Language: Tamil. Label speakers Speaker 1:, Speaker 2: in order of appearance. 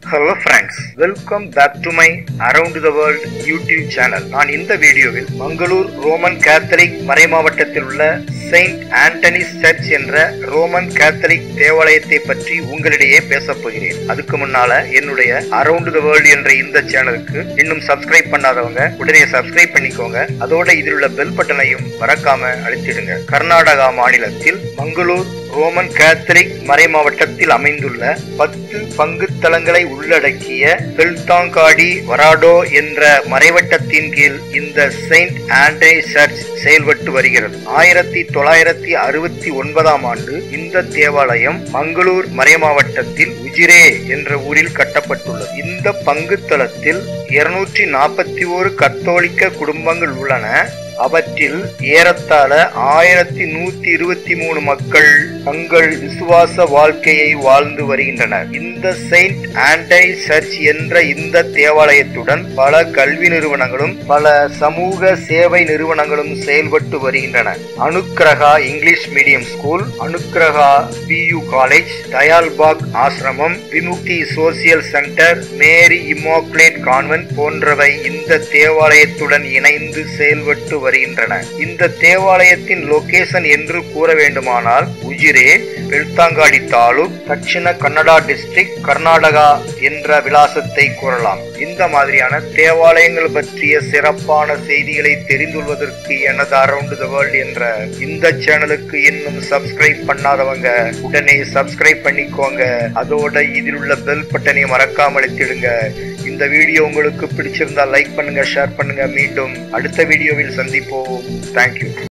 Speaker 1: hello friends welcome back to my around the world YouTube channel நான் இந்த வீடியோவில் மங்களூர் ரோமன் கேத்தலிக் மறைமாவட்டத்தில் உள்ள செயின்ட் ஆண்டனிஸ் சர்ச் என்ற ரோமன் கேத்தலிக் தேவாலயத்தை பற்றி உங்களிடையே பேசப் போகிறேன் அதுக்கு முன்னால என்னுடைய அரவுண்ட் த வேர்ல்ட் என்ற இந்த சேனலுக்கு இன்னும் சப்ஸ்கிரைப் பண்ணாதவங்க உடனே சப்ஸ்கிரைப் பண்ணிக்கோங்க அதோட இதில் உள்ள பெல் பட்டனையும் மறக்காம அழுத்திடுங்க கர்நாடகா மாநிலத்தில் மங்களூர் ரோமன் கேத்தலிக் மறைமாவட்டத்தில் அமைந்துள்ள பத்து பங்கு தலங்களை உள்ளடக்கிய பெல்தாங்காடி வராடோ என்ற மறைவட்டத்தின் கீழ் இந்த செயின்ட் ஆண்டனி சர்ச் செயல்பட்டு வருகிறது ஆயிரத்தி தொள்ளாயிரத்தி அறுபத்தி ஒன்பதாம் ஆண்டு இந்த தேவாலயம் மங்களூர் மறைமாவட்டத்தில் உஜிரே என்ற ஊரில் கட்டப்பட்டுள்ளது இந்த பங்கு தளத்தில் இருநூற்றி நாற்பத்தி ஒரு கத்தோலிக்க குடும்பங்கள் உள்ளன அவற்றில் ஏறத்தாழ ஆயிரத்தி நூத்தி இருபத்தி மூணு மக்கள் தங்கள் விசுவாச வாழ்க்கையை வாழ்ந்து வருகின்றனர் இந்த செயின்ட் ஆண்டை சர்ச் என்ற இந்த தேவாலயத்துடன் பல கல்வி நிறுவனங்களும் பல சமூக சேவை நிறுவனங்களும் செயல்பட்டு வருகின்றன Anugraha English medium school Anugraha PU college Dayalbagh ஆசிரமம் Vimukthi social centre Mary Immaculate convent போன்றவை இந்த தேவாலயத்துடன் இணைந்து செயல்பட்டு வருகின்றன இந்த தேவாலயத்தின் லொகேஷன் என்று கூற வேண்டுமானால் உஜிரே பெல்தாங்காடி தாலுக் தட்சிண கன்னடா டிஸ்ட்ரிக்ட் கர்நாடகா என்ற விலாசத்தை கூறலாம் இந்த மாதிரியான தேவாலயங்கள் பற்றிய சிறப்பான செய்திகளை தெரிந்துள்ளதற்கு எனது அரவுண்ட் த வேர்ல்ட் என்ற இந்த சேனலுக்கு இன்னும் சப்ஸ்கிரைப் பண்ணாதவங்க உடனே சப்ஸ்கிரைப் பண்ணிக்கோங்க அதோட இதில் உள்ள பெல் பட்டனை மறக்காம அழுத்திடுங்க இந்த வீடியோ உங்களுக்கு பிடிச்சிருந்தா லைக் பண்ணுங்க ஷேர் பண்ணுங்க மீண்டும் அடுத்த வீடியோவில் சந்திப்போம் தேங்க்யூ